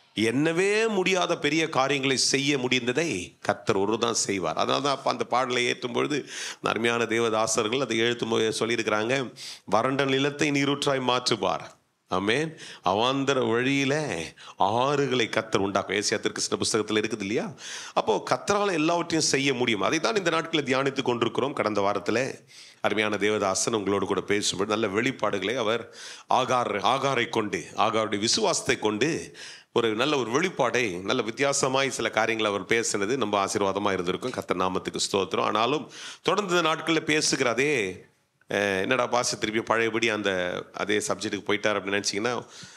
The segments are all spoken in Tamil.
என்னவே முடியாத பெரிய காரியங்களை செய்ய முடிந்ததை கத்தர் ஒரு தான் செய்வார் அதனால தான் அப்போ அந்த பாடலை ஏற்றும் பொழுது இந்த அருமையான தேவதாசர்கள் அதை எழுத்தும் போது சொல்லியிருக்கிறாங்க வறண்ட நிலத்தை நீரூற்றாய் மாற்றுவார் ஆமென் அவாந்தர வழியில ஆறுகளை கத்தர் உண்டாக்கும் ஏசியா கிருஷ்ண புஸ்தகத்தில் இருக்குது இல்லையா அப்போ கத்தரால் எல்லாவற்றையும் செய்ய முடியும் அதை தான் இந்த நாட்களில் தியானித்து கொண்டிருக்கிறோம் கடந்த வாரத்தில் அருமையான தேவதாசன் உங்களோடு கூட பேசும்போது நல்ல வெளிப்பாடுகளை அவர் ஆகார் ஆகாரை கொண்டு ஆகாருடைய விசுவாசத்தை கொண்டு ஒரு நல்ல ஒரு வெளிப்பாடை நல்ல வித்தியாசமாய் சில காரியங்களை அவர் பேசினது நம்ம ஆசீர்வாதமாக இருந்திருக்கும் கத்த நாமத்துக்கு ஸ்தோத்திரம் ஆனாலும் தொடர்ந்து இந்த நாட்களில் பேசுகிற அதே அஹ், என்னடா பாச திருப்பி பழையபடி அந்த அதே சப்ஜெக்ட்டுக்கு போயிட்டார் அப்படின்னு நினச்சிங்கன்னா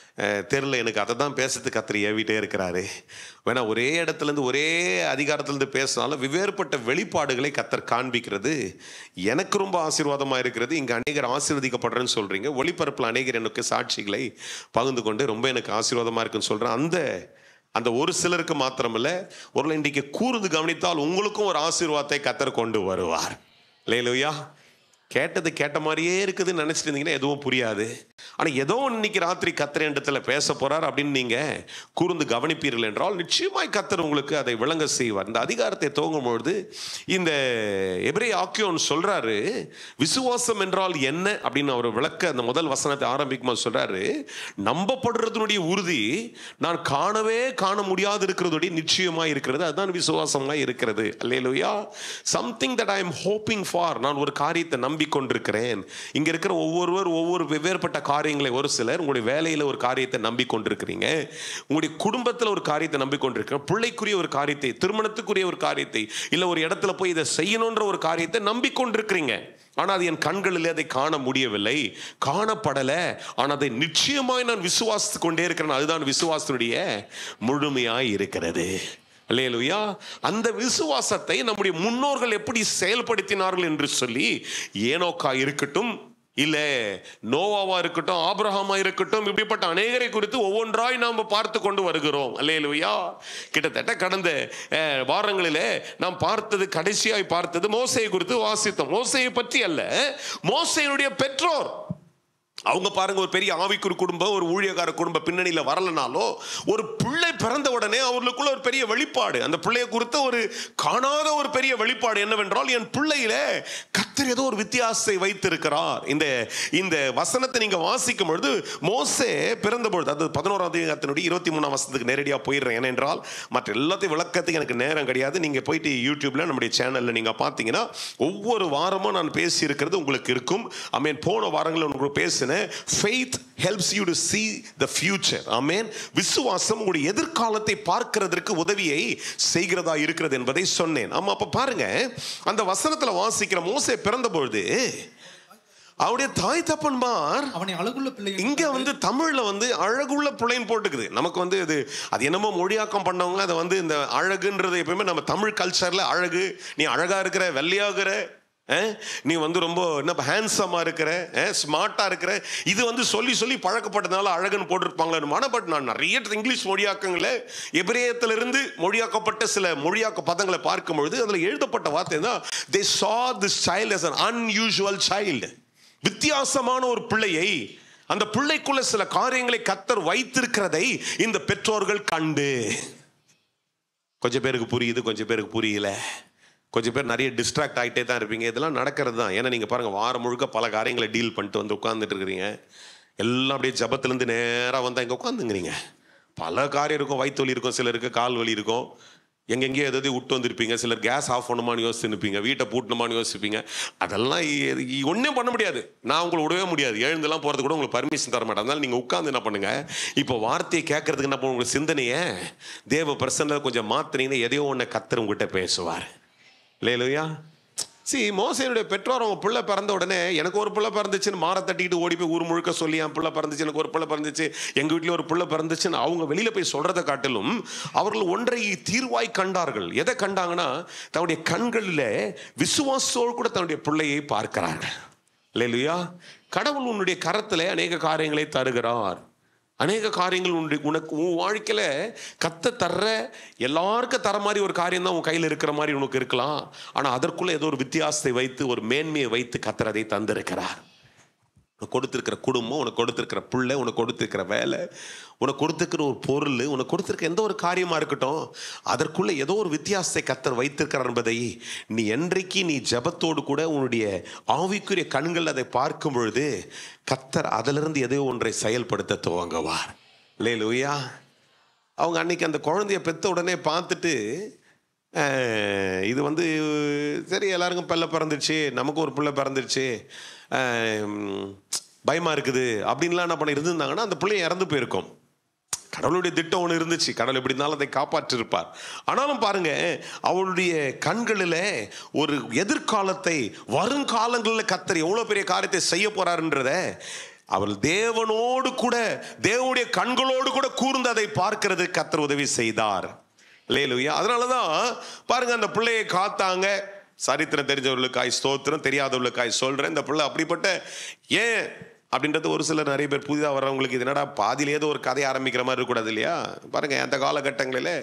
தெரில எனக்கு அதை தான் பேசுறதுக்கு கத்திரி ஏவிட்டே இருக்கிறாரு வேணா ஒரே இடத்துலேருந்து ஒரே அதிகாரத்துலேருந்து பேசினாலும் வெவ்வேறுபட்ட வெளிப்பாடுகளை கத்தர் காண்பிக்கிறது எனக்கு ரொம்ப ஆசீர்வாதமாக இருக்கிறது இங்கே அநேகர் ஆசீர்வதிக்கப்படுறேன்னு சொல்கிறீங்க ஒளிபரப்பில் அநேகர் எனக்கு சாட்சிகளை பகிர்ந்து கொண்டு ரொம்ப எனக்கு ஆசீர்வாதமாக இருக்குன்னு சொல்கிறேன் அந்த அந்த ஒரு சிலருக்கு மாத்திரமல்ல ஒரு இன்றைக்கு கூர்ந்து கவனித்தால் உங்களுக்கும் ஒரு ஆசீர்வாதத்தை கத்தர் கொண்டு வருவார் லேலுயா கேட்டது கேட்ட மாதிரியே இருக்குதுன்னு நினச்சிட்டு இருந்தீங்கன்னா எதுவும் புரியாது ஆனால் ஏதோ ஒண்ணு இன்னைக்கு ராத்திரி கத்தர் இடத்துல பேச போறார் அப்படின்னு நீங்கள் கூர்ந்து கவனிப்பீர்கள் என்றால் நிச்சயமாய் கத்தர் உங்களுக்கு அதை விளங்க செய்வார் இந்த அதிகாரத்தை துவங்கும் பொழுது இந்த எபிரே ஆக்கியோன் சொல்றாரு விசுவாசம் என்றால் என்ன அப்படின்னு அவர் விளக்க அந்த முதல் வசனத்தை ஆரம்பிக்கும் போது சொல்றாரு நம்பப்படுறதுனுடைய உறுதி நான் காணவே காண முடியாது இருக்கிறதுடைய நிச்சயமாய் இருக்கிறது அதுதான் விசுவாசமாய் இருக்கிறது அல்லேலூயா something that I am hoping for நான் ஒரு காரியத்தை நம்பிக்கொண்டிருக்கிறேன் இங்க இருக்கிற ஒவ்வொருவர் ஒவ்வொரு வெவ்வேறுபட்ட காரியங்களை ஒரு சிலர் உங்களுடைய வேலையில ஒரு காரியத்தை நம்பிக்கொண்டிருக்கிறீங்க உங்களுடைய குடும்பத்தில் ஒரு காரியத்தை நம்பிக்கொண்டிருக்கிறேன் பிள்ளைக்குரிய ஒரு காரியத்தை திருமணத்துக்குரிய ஒரு காரியத்தை இல்லை ஒரு இடத்துல போய் இதை செய்யணுன்ற ஒரு காரியத்தை நம்பிக்கொண்டிருக்கிறீங்க ஆனால் அது என் கண்களில் அதை காண முடியவில்லை காணப்படலை ஆனால் அதை நிச்சயமாய் நான் விசுவாசித்து கொண்டே இருக்கிறேன் அதுதான் விசுவாசத்தினுடைய முழுமையாய் இருக்கிறது அல்லேலூயா அந்த விசுவாசத்தை நம்முடைய முன்னோர்கள் எப்படி செயல்படுத்தினார்கள் என்று சொல்லி ஏனோக்கா இருக்கட்டும் இல்ல நோவாவா இருக்கட்டும் ஆபிரஹாமா இருக்கட்டும் இப்படிப்பட்ட அநேகரை குறித்து ஒவ்வொன்றாய் நாம் பார்த்து கொண்டு வருகிறோம் அல்லேலூயா கிட்டத்தட்ட கடந்த அஹ், வாரங்களிலே நாம் பார்த்தது கடைசியாய் பார்த்தது மோசையை குறித்து வாசித்தோம் மோசையை பற்றி அல்ல மோசையினுடைய பெற்றோர் அவங்க பாருங்க ஒரு பெரிய ஆவிக்குறு குடும்பம் ஒரு ஊழியக்கார குடும்ப பின்னணியில் வரலனாலோ ஒரு பிள்ளை பிறந்த உடனே அவர்களுக்குள்ள ஒரு பெரிய வெளிப்பாடு அந்த பிள்ளையை குறித்த ஒரு காணாத ஒரு பெரிய வெளிப்பாடு என்னவென்றால் என் பிள்ளையில கத்தர் ஏதோ ஒரு வித்தியாசத்தை வைத்திருக்கிறார் இந்த இந்த வசனத்தை நீங்க வாசிக்கும் பொழுது மோசே பிறந்த பொழுது அது பதினோராம் அதிகாரத்தினுடைய இருபத்தி மூணாம் வசனத்துக்கு நேரடியாக போயிடுறேன் ஏனென்றால் மற்ற எல்லாத்தையும் விளக்கத்துக்கு எனக்கு நேரம் கிடையாது நீங்க போயிட்டு யூடியூப்ல நம்முடைய சேனல்ல நீங்க பார்த்தீங்கன்னா ஒவ்வொரு வாரமும் நான் பேசி இருக்கிறது உங்களுக்கு இருக்கும் ஐ மீன் போன வாரங்களில் உங்களுக்கு பேசினேன் faith helps you to see the future ஆமேன் விசுவாசம் உங்களுடைய எதிர்காலத்தை பார்க்கிறதற்கு உதவியை செய்கிறதா இருக்கிறது என்பதை சொன்னேன் ஆமா அப்ப பாருங்க அந்த வசனத்துல வாசிக்கிற மோசே பிறந்த பொழுது அவருடைய தாய் தப்பன்மார் அவனை அழகுள்ள பிள்ளை என்று இங்க வந்து தமிழ்ல வந்து அழகுள்ள பிள்ளைன்னு போட்டுக்குது நமக்கு வந்து இது அது என்னமோ மொழியாக்கம் பண்ணவங்க அதை வந்து இந்த அழகுன்றது எப்பயுமே நம்ம தமிழ் கல்ச்சர்ல அழகு நீ அழகா இருக்கிற வெள்ளையாகிற அஹ், நீ வந்து ரொம்ப என்ன ஹேண்ட்ஸமா இருக்கிற ஸ்மார்ட்டா இருக்கிற இது வந்து சொல்லி சொல்லி பழக்கப்பட்டதுனால அழகுன்னு போட்டிருப்பாங்களே பட் நான் நிறைய இங்கிலீஷ் மொழியாக்கங்களை எபிரேயத்திலிருந்து மொழியாக்கப்பட்ட சில மொழியாக்க பதங்களை பார்க்கும் பொழுது அதில் எழுதப்பட்ட வார்த்தை தான் தே saw this child as an unusual child வித்தியாசமான ஒரு பிள்ளையை அந்த பிள்ளைக்குள்ள சில காரியங்களை கத்தர் வைத்திருக்கிறதை இந்த பெற்றோர்கள் கண்டு கொஞ்சம் பேருக்கு புரியுது கொஞ்சம் பேருக்கு புரியல கொஞ்சம் பேர் நிறைய டிஸ்ட்ராக்ட் ஆகிட்டே தான் இருப்பீங்க இதெல்லாம் நடக்கிறது தான் ஏன்னா நீங்கள் பாருங்கள் வாரம் முழுக்க பல காரியங்களை டீல் பண்ணிட்டு வந்து உட்காந்துட்டு இருக்கிறீங்க எல்லாம் அப்படியே ஜபத்துலேருந்து நேராக வந்தால் இங்கே உட்காந்துங்கிறீங்க பல காரியம் இருக்கும் வயிற்று வலி இருக்கும் சிலருக்கு கால் வலி இருக்கும் எங்கெங்கேயோ எதாவது விட்டு வந்திருப்பீங்க சிலர் கேஸ் ஆஃப் பண்ணுமான்னு யோசிச்சுருப்பீங்க வீட்டை பூட்டணுமான்னு யோசிப்பீங்க அதெல்லாம் ஒன்றும் பண்ண முடியாது நான் உங்களை விடவே முடியாது எழுந்தெல்லாம் போகிறது கூட உங்களுக்கு பர்மிஷன் தர மாட்டேன் அதனால நீங்கள் உட்காந்து என்ன பண்ணுங்க இப்போ வார்த்தையை கேட்கறதுக்கு என்ன பண்ணுங்க உங்கள் சிந்தனையை தேவ பிரசன்னில் கொஞ்சம் மாத்தினீங்கன்னா எதையோ ஒன்று கத்தர் உங்ககிட்ட பேசுவார் இல்லையா சி மோசையினுடைய பெற்றோர் அவங்க பிள்ளை பிறந்த உடனே எனக்கு ஒரு பிள்ளை பிறந்துச்சுன்னு மாற தட்டிட்டு ஓடி போய் ஊர் முழுக்க சொல்லி என் பிள்ளை பிறந்துச்சு எனக்கு ஒரு பிள்ளை பிறந்துச்சு எங்கள் வீட்டில் ஒரு பிள்ளை பிறந்துச்சுன்னு அவங்க வெளியில் போய் சொல்கிறத காட்டிலும் அவர்கள் ஒன்றை தீர்வாய் கண்டார்கள் எதை கண்டாங்கன்னா தன்னுடைய கண்களில் விசுவாசத்தோடு கூட தன்னுடைய பிள்ளையை பார்க்கிறார்கள் இல்லையா கடவுள் உன்னுடைய கரத்தில் அநேக காரியங்களை தருகிறார் அநேக காரியங்கள் உன்னுடைய உனக்கு உன் வாழ்க்கையில் கத்த தர்ற எல்லாருக்கும் தர மாதிரி ஒரு காரியம் தான் உன் கையில் இருக்கிற மாதிரி உனக்கு இருக்கலாம் ஆனால் அதற்குள்ள ஏதோ ஒரு வித்தியாசத்தை வைத்து ஒரு மேன்மையை வைத்து கத்தர் அதை தந்திருக்கிறார் உனக்கு கொடுத்துருக்கிற குடும்பம் உனக்கு கொடுத்துருக்கிற பிள்ளை உனக்கு கொடுத்துருக்கிற வேலை உனக்கு கொடுத்துருக்கிற ஒரு பொருள் உனக்கு கொடுத்துருக்க எந்த ஒரு காரியமாக இருக்கட்டும் அதற்குள்ள ஏதோ ஒரு வித்தியாசத்தை கத்தர் வைத்திருக்கிறார் என்பதை நீ என்றைக்கு நீ ஜெபத்தோடு கூட உன்னுடைய ஆவிக்குரிய கண்கள் அதை பார்க்கும் பொழுது கத்தர் அதிலிருந்து ஏதோ ஒன்றை செயல்படுத்த துவங்குவார் லே லூயா அவங்க அன்னைக்கு அந்த குழந்தைய பெத்த உடனே பார்த்துட்டு அஹ், இது வந்து சரி எல்லாருக்கும் பிள்ளை பிறந்துருச்சு நமக்கு ஒரு பிள்ளை பிறந்துருச்சு அஹ், உம், பயமா இருக்குது அப்படின்லாம் என்ன பண்ணி இருந்திருந்தாங்கன்னா அந்த பிள்ளை இறந்து போயிருக்கும் கடவுளுடைய திட்டம் ஒன்று இருந்துச்சு கடவுள் எப்படி இருந்தாலும் அதை காப்பாற்றிருப்பார் ஆனாலும் பாருங்க அவளுடைய கண்களில் ஒரு எதிர்காலத்தை வருங்காலங்களில் கத்தர் எவ்வளோ பெரிய காரியத்தை செய்ய போறாருன்றத அவள் தேவனோடு கூட தேவனுடைய கண்களோடு கூட கூர்ந்து அதை பார்க்கிறது கத்தர் உதவி செய்தார் லேலுயா அதனால தான் பாருங்க அந்த பிள்ளையை காத்தாங்க சரித்திரம் தெரிஞ்சவர்களுக்காய் ஸ்தோத்திரம் தெரியாதவர்களுக்காய் சொல்றேன் இந்த பிள்ளை அப்படிப்பட்ட ஏன் அப்படின்றது ஒரு சிலர் நிறைய பேர் புதிதாக வர்றவங்களுக்கு இது என்னடா பாதியில ஏதோ ஒரு கதை ஆரம்பிக்கிற மாதிரி இருக்கக்கூடாது இல்லையா பாருங்க அந்த காலகட்டங்களில்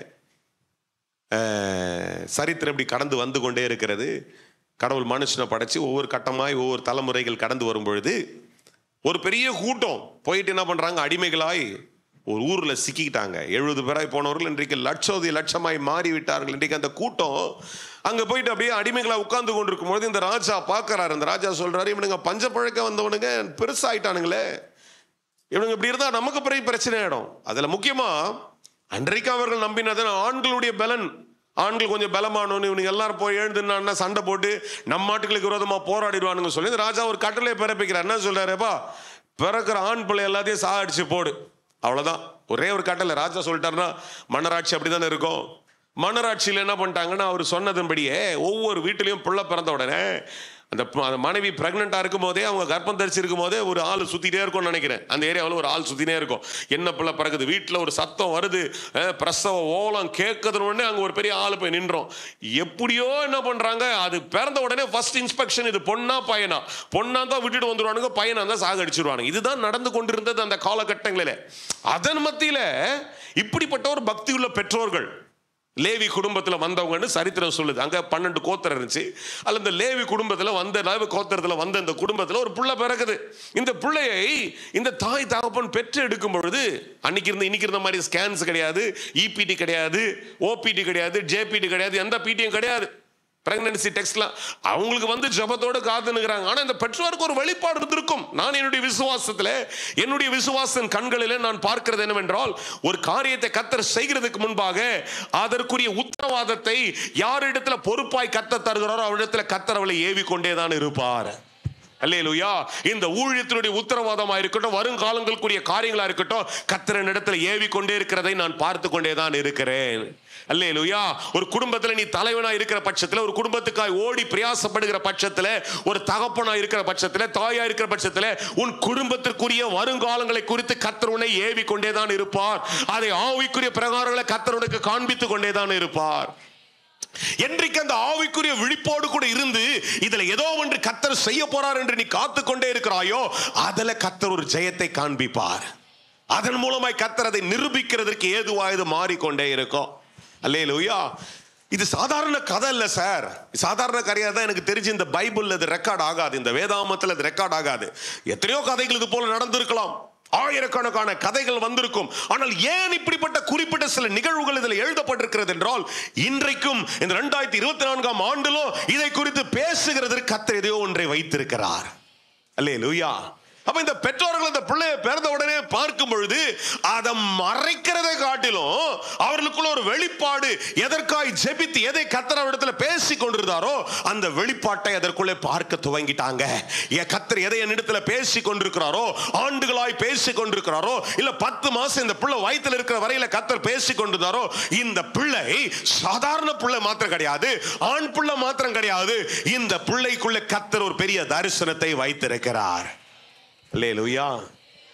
அஹ், சரித்திரம் இப்படி கடந்து வந்து கொண்டே இருக்கிறது கடவுள் மனுஷனை படைச்சு ஒவ்வொரு கட்டமாய் ஒவ்வொரு தலைமுறைகள் கடந்து வரும் பொழுது ஒரு பெரிய கூட்டம் போயிட்டு என்ன பண்றாங்க அடிமைகளாய் ஒரு ஊர்ல சிக்கிக்கிட்டாங்க எழுபது பேராய் போனவர்கள் இன்றைக்கு லட்சோதி லட்சமாய் மாறி விட்டார்கள் இன்றைக்கு அந்த கூட்டம் அங்க போயிட்டு அப்படியே அடிமைகளா உட்கார்ந்து கொண்டிருக்கும் பொழுது இந்த ராஜா பார்க்கறாரு இந்த ராஜா சொல்றாரு இவனுங்க பஞ்சப்பழக்க வந்தவனுங்க பெருசாயிட்டானுங்களே இவனுங்க இப்படி இருந்தா நமக்கு பெரிய பிரச்சனை ஆயிடும் அதுல முக்கியமா அன்றைக்கு அவர்கள் நம்பினது ஆண்களுடைய பலன் ஆண்கள் கொஞ்சம் பலமானவனு இவனுங்க எல்லாரும் போய் எழுந்துனா சண்டை போட்டு நம்ம நாட்டுகளுக்கு விரோதமா போராடிடுவானுங்க சொல்லி இந்த ராஜா ஒரு கட்டளை பிறப்பிக்கிறார் என்ன சொல்றாருப்பா பிறக்கிற ஆண் பிள்ளை எல்லாத்தையும் சாகடிச்சு போடு அவ்வளவுதான் ஒரே ஒரு கட்டளை ராஜா சொல்லிட்டாருன்னா மன்னராட்சி அப்படிதானே இருக்கும் மன்னராட்சியில் என்ன பண்ணிட்டாங்கன்னா அவர் சொன்னதன்படியே ஒவ்வொரு வீட்டிலையும் புள்ள பிறந்த உடனே அந்த ப- அந்த மனைவி பிரெக்னெண்ட்டாக இருக்கும் போதே அவங்க கர்ப்பம் தரிச்சு இருக்கும் போதே ஒரு ஆள் சுற்றிட்டே இருக்கும்னு நினைக்கிறேன் அந்த ஏரியாவில் ஒரு ஆள் சுற்றினே இருக்கும் என்ன பிள்ளை பிறகுது வீட்டில் ஒரு சத்தம் வருது அஹ், பிரசவ ஓலம் கேட்குதுன்னு உடனே அங்கே ஒரு பெரிய ஆள் போய் நின்றோம் எப்படியோ என்ன பண்ணுறாங்க அது பிறந்த உடனே ஃபர்ஸ்ட் இன்ஸ்பெக்ஷன் இது பொண்ணா பையனா பொண்ணா தான் விட்டுட்டு வந்துடுவானுங்க பையனா தான் சாகடிச்சிருவானுங்க இதுதான் நடந்து கொண்டிருந்தது அந்த காலகட்டங்களில் அதன் மத்தியில் இப்படிப்பட்ட ஒரு பக்தியுள்ள பெற்றோர்கள் லேவி குடும்பத்துல வந்தவங்கன்னு சரித்திரம் சொல்லுது அங்க பன்னெண்டு கோத்திரம் இருந்துச்சு அதுல இந்த லேவி குடும்பத்துல வந்த லேவி கோத்திரத்துல வந்த இந்த குடும்பத்துல ஒரு புள்ள பிறகுது இந்த பிள்ளையை இந்த தாய் தகப்பன் பெற்று எடுக்கும் பொழுது அன்னைக்கு இருந்த இன்னைக்கு இருந்த மாதிரி ஸ்கேன்ஸ் கிடையாது இபிடி கிடையாது ஓபிடி கிடையாது ஜேபிடி கிடையாது எந்த பிடியும் கிடையாது பிரெக்னன்சி டெஸ்ட்லாம் அவங்களுக்கு வந்து ஜபத்தோடு காத்துனுக்குறாங்க ஆனால் இந்த பெற்றோருக்கு ஒரு வெளிப்பாடு இருந்திருக்கும் நான் என்னுடைய விசுவாசத்தில் என்னுடைய விசுவாசன் கண்களிலே நான் பார்க்கிறது என்னவென்றால் ஒரு காரியத்தை கத்தர் செய்கிறதுக்கு முன்பாக அதற்குரிய உத்தரவாதத்தை யாரிடத்துல பொறுப்பாய் கத்த தருகிறாரோ அவரிடத்துல கத்தர் அவளை ஏவி கொண்டே தான் இருப்பார் அல்லேலூயா இந்த ஊழியத்தினுடைய உத்தரவாதமா இருக்கட்டும் வருங்காலங்களுக்குரிய காரியங்களா இருக்கட்டும் கத்திரன் இடத்துல ஏவி கொண்டே இருக்கிறதை நான் பார்த்து கொண்டே தான் இருக்கிறேன் அல்லேலூயா ஒரு குடும்பத்துல நீ தலைவனா இருக்கிற பட்சத்துல ஒரு குடும்பத்துக்காய் ஓடி பிரயாசப்படுகிற பட்சத்துல ஒரு தகப்பனா இருக்கிற பட்சத்துல தாயா இருக்கிற பட்சத்துல உன் குடும்பத்திற்குரிய வருங்காலங்களை குறித்து கத்தர் உன்னை ஏவி கொண்டே தான் இருப்பார் அதை ஆவிக்குரிய பிரகாரங்களை கத்தர் உனக்கு காண்பித்துக் கொண்டே தான் இருப்பார் என்றைக்கு அந்த ஆவிக்குரிய விழிப்போடு கூட இருந்து இதுல ஏதோ ஒன்று கத்தர் செய்ய போறார் என்று நீ காத்து கொண்டே இருக்கிறாயோ அதுல கத்தர் ஒரு ஜெயத்தை காண்பிப்பார் அதன் மூலமாய் கத்தர் அதை நிரூபிக்கிறதற்கு ஏதுவா இது மாறிக்கொண்டே இருக்கும் அல்லேலூயா இது சாதாரண கதை இல்ல சார் சாதாரண கதையா தான் எனக்கு தெரிஞ்சு இந்த பைபிள்ல இது ரெக்கார்ட் ஆகாது இந்த வேதாமத்துல இது ரெக்கார்ட் ஆகாது எத்தனையோ கதைகள் இது போல நடந்திருக்கலாம் ஆயிரக்கணக்கான கதைகள் வந்திருக்கும் ஆனால் ஏன் இப்படிப்பட்ட குறிப்பிட்ட சில நிகழ்வுகள் இதில் எழுதப்பட்டிருக்கிறது என்றால் இன்றைக்கும் இந்த ரெண்டாயிரத்தி இருபத்தி நான்காம் ஆண்டிலும் இதை குறித்து பேசுகிறதற்கு கத்தர் எதையோ ஒன்றை வைத்திருக்கிறார் அல்லே லூயா அப்ப இந்த பெற்றோர்கள் இந்த பிள்ளைய பிறந்த உடனே பார்க்கும் பொழுது அதை மறைக்கிறதை காட்டிலும் அவர்களுக்குள்ள ஒரு வெளிப்பாடு எதற்காய் ஜெபித்து எதை கத்தர் அவரிடத்துல பேசி கொண்டிருந்தாரோ அந்த வெளிப்பாட்டை அதற்குள்ளே பார்க்க துவங்கிட்டாங்க ஏ கத்தர் எதை என்னிடத்துல பேசி கொண்டிருக்கிறாரோ ஆண்டுகளாய் பேசி கொண்டிருக்கிறாரோ இல்ல பத்து மாசம் இந்த பிள்ளை வயித்துல இருக்கிற வரையில கத்தர் பேசி கொண்டிருந்தாரோ இந்த பிள்ளை சாதாரண பிள்ளை மாத்திரம் கிடையாது ஆண் பிள்ளை மாத்திரம் கிடையாது இந்த பிள்ளைக்குள்ள கத்தர் ஒரு பெரிய தரிசனத்தை வைத்திருக்கிறார் அல்லேலூயா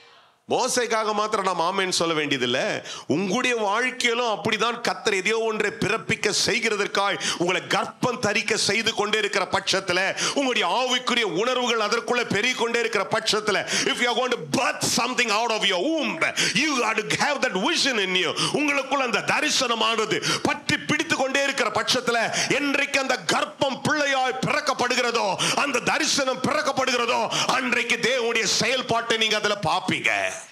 மோசைக்காக மாத்திரம் நாம் ஆமேன்னு சொல்ல வேண்டியதில்ல உங்களுடைய வாழ்க்கையிலும் அப்படிதான் கத்தர் எதையோ ஒன்றை பிறப்பிக்க செய்கிறதற்காய் உங்களை கர்ப்பம் தரிக்க செய்து கொண்டே இருக்கிற பட்சத்துல உங்களுடைய ஆவிக்குரிய உணர்வுகள் அதற்குள்ள பெருகிக் கொண்டே இருக்கிற பட்சத்துல if you are going to birth something out of your womb you got to have that vision in you உங்களுக்குள்ள அந்த தரிசனமானது பற்றி பிடித்து கொண்டே இருக்கிற பட்சத்துல என்றைக்கு அந்த கர்ப்பம் பிள்ளையாய் பிறக்கப்படுகிறதோ அந்த தரிசனம் பிறக்கப்படுகிறதோ அன்றைக்கு தேவனுடைய செயல்பாட்டை நீங்க அதுல பாப்பீங்க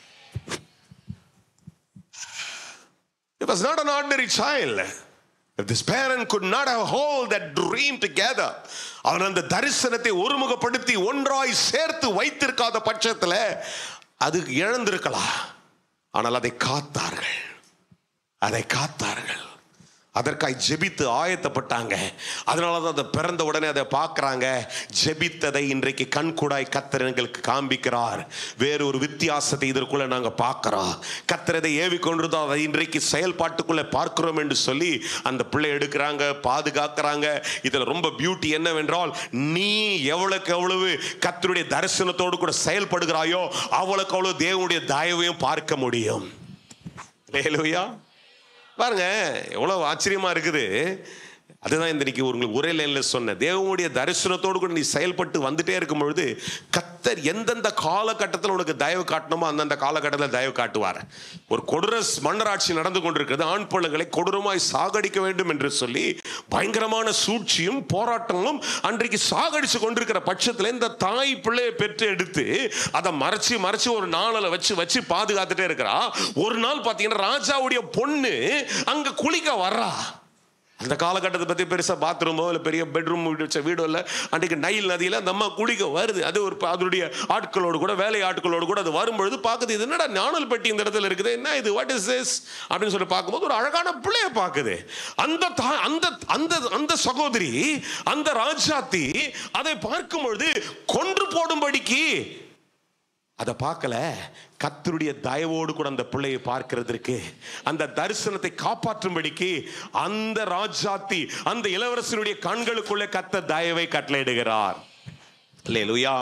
It was not an ordinary child. If this parent could not have hold that dream together, அவன் அந்த தரிசனத்தை ஒருமுகப்படுத்தி ஒன்றாய் சேர்த்து வைத்திருக்காத பட்சத்தில் அது இழந்திருக்கலாம் ஆனால் அதை காத்தார்கள் அதை காத்தார்கள் அதற்காய் ஜெபித்து ஆயத்தப்பட்டாங்க அதனால தான் அதை பிறந்த உடனே அதை பார்க்குறாங்க ஜெபித்ததை இன்றைக்கு கண்கூடாய் கத்தர் எங்களுக்கு காண்பிக்கிறார் வேறு ஒரு வித்தியாசத்தை இதற்குள்ள நாங்கள் பார்க்குறோம் கத்தரதை ஏவி கொண்டிருந்தோம் அதை இன்றைக்கு செயல்பாட்டுக்குள்ளே பார்க்கிறோம் என்று சொல்லி அந்த பிள்ளை எடுக்கிறாங்க பாதுகாக்கிறாங்க இதில் ரொம்ப பியூட்டி என்னவென்றால் நீ எவ்வளவுக்கு எவ்வளவு கத்தருடைய தரிசனத்தோடு கூட செயல்படுகிறாயோ அவ்வளவுக்கு அவ்வளவு தேவனுடைய தயவையும் பார்க்க முடியும் லேலுயா பாருங்க எவ்வளவு ஆச்சரியமா இருக்குது அதுதான் இந்த இன்னைக்கு உங்களுக்கு ஒரே லைனில் சொன்னேன் தேவனுடைய தரிசனத்தோடு கூட நீ செயல்பட்டு வந்துட்டே இருக்கும் பொழுது கத்தர் எந்தெந்த காலகட்டத்தில் உனக்கு தயவு காட்டணுமோ அந்தந்த காலகட்டத்தில் தயவு காட்டுவார் ஒரு கொடூர மன்னராட்சி நடந்து கொண்டிருக்கிறது ஆண் பிள்ளைகளை கொடூரமாய் சாகடிக்க வேண்டும் என்று சொல்லி பயங்கரமான சூழ்ச்சியும் போராட்டங்களும் அன்றைக்கு சாகடிச்சு கொண்டிருக்கிற பட்சத்தில் இந்த தாய் பிள்ளையை பெற்று எடுத்து அதை மறைச்சு மறைச்சு ஒரு நாளில் வச்சு வச்சு பாதுகாத்துட்டே இருக்கிறா ஒரு நாள் பார்த்தீங்கன்னா ராஜாவுடைய பொண்ணு அங்க குளிக்க வர்றா அந்த காலகட்டத்தை பற்றி பெருசாக பாத்ரூமோ இல்லை பெரிய பெட்ரூம் வச்ச வீடோ இல்லை அன்றைக்கு நைல் நதியில் அந்த அம்மா குளிக்க வருது அது ஒரு அதனுடைய ஆட்களோடு கூட வேலை ஆட்களோடு கூட அது வரும்பொழுது பார்க்குது இது என்னடா ஞானல் பெட்டி இந்த இடத்துல இருக்குது என்ன இது வாட் இஸ் திஸ் அப்படின்னு சொல்லி பார்க்கும்போது ஒரு அழகான பிள்ளைய பார்க்குது அந்த தா- அந்த அந்த அந்த சகோதரி அந்த ராஜாத்தி அதை பார்க்கும் பொழுது கொன்று போடும்படிக்கு அதை பார்க்கல கத்தருடைய தயவோடு கூட அந்த பிள்ளையை பார்க்கிறதற்கு அந்த தரிசனத்தை காப்பாற்றும்படிக்கு அந்த ராஜாத்தி அந்த இளவரசனுடைய கண்களுக்குள்ளே கத்த தயவை கட்டளையிடுகிறார் அல்லேலூயா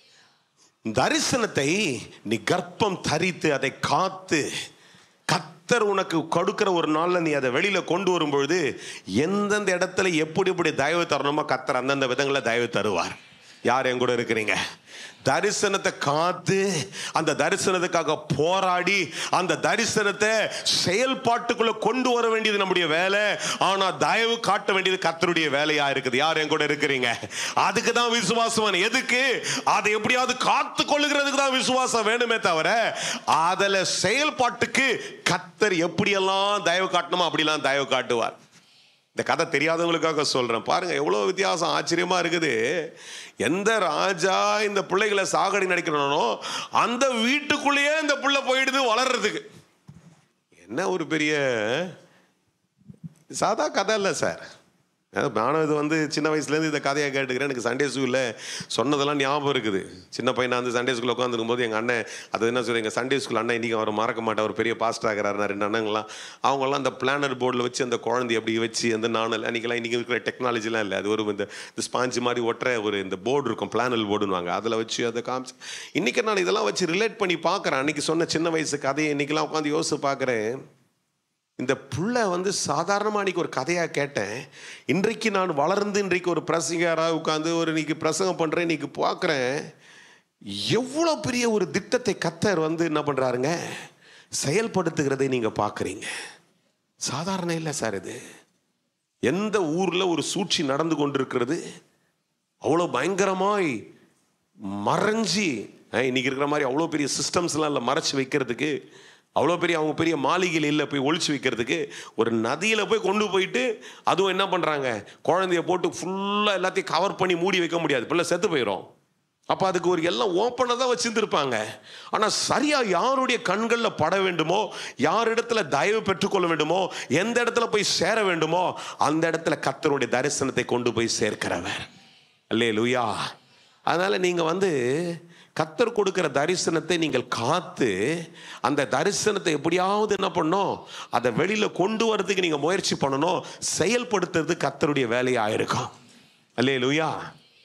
தரிசனத்தை நீ கர்ப்பம் தரித்து அதை காத்து கத்தர் உனக்கு கொடுக்கிற ஒரு நாள்ல நீ அதை வெளியில கொண்டு வரும்பொழுது எந்தெந்த இடத்துல எப்படி எப்படி தயவு தரணுமோ கத்தர் அந்தந்த விதங்களில் தயவு தருவார் யார் என் கூட இருக்கிறீங்க தரிசனத்தை காத்து அந்த தரிசனத்துக்காக போராடி அந்த தரிசனத்தை செயல்பாட்டுக்குள்ள கொண்டு வர வேண்டியது நம்முடைய வேலை ஆனா தயவு காட்ட வேண்டியது கத்தருடைய வேலையா இருக்குது யார் என் கூட இருக்கிறீங்க அதுக்கு தான் விசுவாசம் எதுக்கு அதை எப்படியாவது காத்து கொள்ளுகிறதுக்கு தான் விசுவாசம் வேணுமே தவிர அதில் செயல்பாட்டுக்கு கத்தர் எப்படியெல்லாம் தயவு காட்டணுமோ அப்படிலாம் தயவு காட்டுவார் இந்த கதை தெரியாதவங்களுக்காக சொல்றேன் பாருங்க எவ்வளோ வித்தியாசம் ஆச்சரியமா இருக்குது எந்த ராஜா இந்த பிள்ளைகளை சாகடி நடிக்கிறானோ அந்த வீட்டுக்குள்ளேயே இந்த பிள்ளை போயிடுது வளர்றதுக்கு என்ன ஒரு பெரிய சாதா கதை இல்லை சார் அதாவது நானும் இது வந்து சின்ன வயசுலேருந்து இந்த கதையை கேட்டுக்கிறேன் எனக்கு சண்டே ஸ்கூலில் சொன்னதெல்லாம் ஞாபகம் இருக்குது சின்ன பையனா வந்து சண்டே ஸ்கூலில் உட்காந்துருக்கும் போது எங்கள் அண்ணன் அது என்ன சொல்றீங்க சண்டே ஸ்கூல் அண்ணன் இன்றைக்கி அவர் மறக்க மாட்டார் அவர் பெரிய பாஸ்டர் ஆகிறாரு ரெண்டு அண்ணங்களாம் அவங்கெல்லாம் அந்த பிளானர் போர்டில் வச்சு அந்த குழந்தை அப்படி வச்சு அந்த நாணல் அன்றைக்கெல்லாம் இன்றைக்கி இருக்கிற டெக்னாலஜிலாம் இல்லை அது ஒரு இந்த இந்த ஸ்பாஞ்சு மாதிரி ஒட்டுற ஒரு இந்த போர்டு இருக்கும் பிளானல் போர்டுன்னுவாங்க அதில் வச்சு அதை காமிச்சு இன்றைக்கி நான் இதெல்லாம் வச்சு ரிலேட் பண்ணி பார்க்குறேன் அன்றைக்கி சொன்ன சின்ன வயசு கதையை இன்றைக்கெல்லாம் உட்காந்து யோசிச்சு பார்க்குறேன் இந்த புள்ள வந்து சாதாரணமாக அன்றைக்கி ஒரு கதையாக கேட்டேன் இன்றைக்கு நான் வளர்ந்து இன்றைக்கு ஒரு பிரசங்கராக உட்காந்து ஒரு இன்னைக்கு பிரசங்கம் பண்ணுறேன் இன்னைக்கு பார்க்குறேன் எவ்வளோ பெரிய ஒரு திட்டத்தை கத்தர் வந்து என்ன பண்ணுறாருங்க செயல்படுத்துகிறதை நீங்கள் பார்க்குறீங்க சாதாரண இல்லை சார் இது எந்த ஊரில் ஒரு சூழ்ச்சி நடந்து கொண்டிருக்கிறது அவ்வளோ பயங்கரமாய் மறைஞ்சி அஹ், இன்னைக்கு இருக்கிற மாதிரி அவ்வளோ பெரிய சிஸ்டம்ஸ்லாம் இல்லை மறைச்சு வைக்கிறதுக்கு அவ்வளோ பெரிய அவங்க பெரிய மாளிகையில் இல்லை போய் ஒழிச்சு வைக்கிறதுக்கு ஒரு நதியில் போய் கொண்டு போயிட்டு அதுவும் என்ன பண்ணுறாங்க குழந்தைய போட்டு ஃபுல்லாக எல்லாத்தையும் கவர் பண்ணி மூடி வைக்க முடியாது பிள்ளை செத்து போயிடும் அப்போ அதுக்கு ஒரு எல்லாம் ஓப்பனாக தான் வச்சுருந்துருப்பாங்க ஆனால் சரியாக யாருடைய கண்களில் பட வேண்டுமோ யார் இடத்துல தயவு பெற்றுக்கொள்ள வேண்டுமோ எந்த இடத்துல போய் சேர வேண்டுமோ அந்த இடத்துல கத்தருடைய தரிசனத்தை கொண்டு போய் சேர்க்கிறவர் அல்லே லூயா அதனால் நீங்கள் வந்து கத்தர் கொடுக்கிற தரிசனத்தை நீங்கள் காத்து அந்த தரிசனத்தை எப்படியாவது என்ன பண்ணணும் அதை வெளியில் கொண்டு வரதுக்கு நீங்கள் முயற்சி பண்ணணும் செயல்படுத்துறது கத்தருடைய வேலையாக இருக்கும் அல்லே லூயா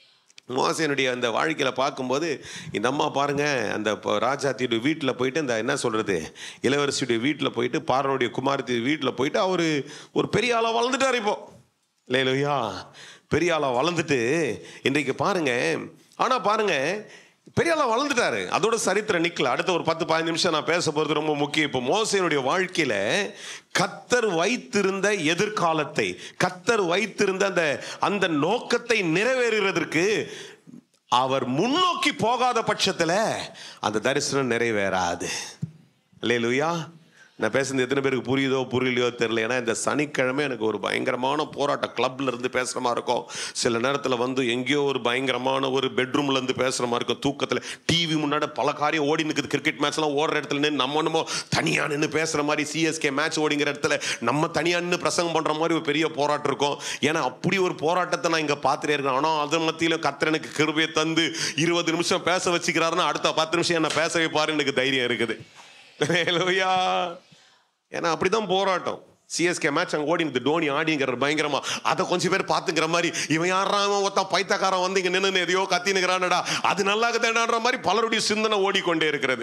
மோசனுடைய அந்த வாழ்க்கையில் பார்க்கும்போது இந்த அம்மா பாருங்க அந்த ப- ராஜாத்தியுடைய வீட்டில் போயிட்டு இந்த என்ன சொல்கிறது இளவரசியுடைய வீட்டில் போயிட்டு பார்வனுடைய குமாரத்தி வீட்டில் போயிட்டு அவர் ஒரு பெரிய ஆளாக வளர்ந்துட்டார் இப்போ இல்லையா பெரிய ஆளாக வளர்ந்துட்டு இன்றைக்கு பாருங்க ஆனால் பாருங்க பெரிய ஆளாக வளர்ந்துட்டாரு அதோட சரித்திரம் நிக்கல அடுத்த ஒரு பத்து பதினஞ்சு நிமிஷம் நான் பேச போகிறது ரொம்ப முக்கியம் இப்போ மோசையினுடைய வாழ்க்கையில கத்தர் வைத்திருந்த எதிர்காலத்தை கத்தர் வைத்திருந்த அந்த அந்த நோக்கத்தை நிறைவேறுகிறதற்கு அவர் முன்னோக்கி போகாத பட்சத்துல அந்த தரிசனம் நிறைவேறாது இல்லையா நான் பேசுறது எத்தனை பேருக்கு புரியுதோ புரியலையோ தெரியல ஏன்னா இந்த சனிக்கிழமை எனக்கு ஒரு பயங்கரமான போராட்டம் கிளப்ல இருந்து பேசுற மாதிரி இருக்கும் சில நேரத்தில் வந்து எங்கேயோ ஒரு பயங்கரமான ஒரு பெட்ரூம்ல இருந்து பேசுற மாதிரி இருக்கும் தூக்கத்தில் டிவி முன்னாடி பல காரியம் ஓடி நிற்குது கிரிக்கெட் மேட்ச்லாம் ஓடுற இடத்துல நின்று நம்ம என்னமோ தனியா நின்று பேசுற மாதிரி சிஎஸ்கே மேட்ச் ஓடிங்கிற இடத்துல நம்ம தனியா நின்று பிரசங்கம் பண்ற மாதிரி ஒரு பெரிய போராட்டம் இருக்கும் ஏன்னா அப்படி ஒரு போராட்டத்தை நான் இங்க பார்த்துட்டே இருக்கேன் ஆனால் அது மத்தியில கத்திர எனக்கு கிருபையை தந்து இருபது நிமிஷம் பேச வச்சுக்கிறாருன்னா அடுத்த பத்து நிமிஷம் என்ன பேச வைப்பாரு எனக்கு தைரியம் இருக்குது ஹalleluya. ஏன்னா அப்படிதான் போராட்டம் சிஎஸ்கே மேட்ச் அங்கே ஓடி இந்த டோனி ஆடிங்கிற பயங்கரமா அதை கொஞ்சம் பேர் பார்த்துங்கிற மாதிரி இவன் யாரா இவன் ஒருத்தன் பைத்தக்காரன் வந்து இங்க நின்று எதையோ கத்தினுக்கிறானடா அது நல்லா இருக்குதுன்ற மாதிரி பலருடைய சிந்தனை ஓடிக்கொண்டே இருக்கிறது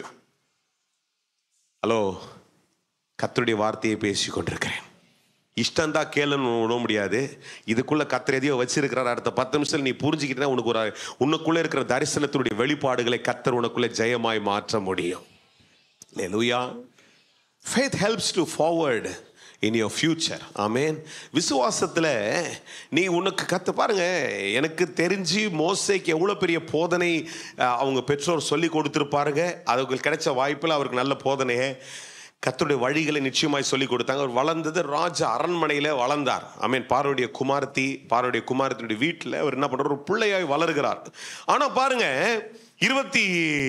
ஹலோ கத்தருடைய வார்த்தையை பேசி கொண்டிருக்கிறேன் இஷ்டம் தான் கேளுன்னு விட முடியாது இதுக்குள்ள கத்தர் எதையோ வச்சிருக்கிறார் அடுத்த பத்து நிமிஷம் நீ புரிஞ்சுக்கிட்டா உனக்கு ஒரு உனக்குள்ள இருக்கிற தரிசனத்தினுடைய வெளிப்பாடுகளை கத்தர் உனக்குள்ள ஜெயமாய் மாற்ற முடியும் Hallelujah. Faith helps to forward in your future. ஆமென் விசுவாசத்தில் நீ உனக்கு கற்று பாருங்க எனக்கு தெரிஞ்சு மோசைக்கு எவ்வளோ பெரிய போதனை அஹ், அவங்க பெற்றோர் சொல்லி கொடுத்துருப்பாருங்க அதுக்கு கிடைச்ச வாய்ப்பில் அவருக்கு நல்ல போதனையை கர்த்தருடைய வழிகளை நிச்சயமாய் சொல்லி கொடுத்தாங்க அவர் வளர்ந்தது ராஜ அரண்மனையில் வளர்ந்தார் ஐ மீன் பார்வடைய குமாரத்தி பார்வடைய குமாரத்தினுடைய வீட்டில் அவர் என்ன பண்றார் ஒரு பிள்ளையாய் வளர்கிறார் ஆனால் பாருங்க இருபத்தி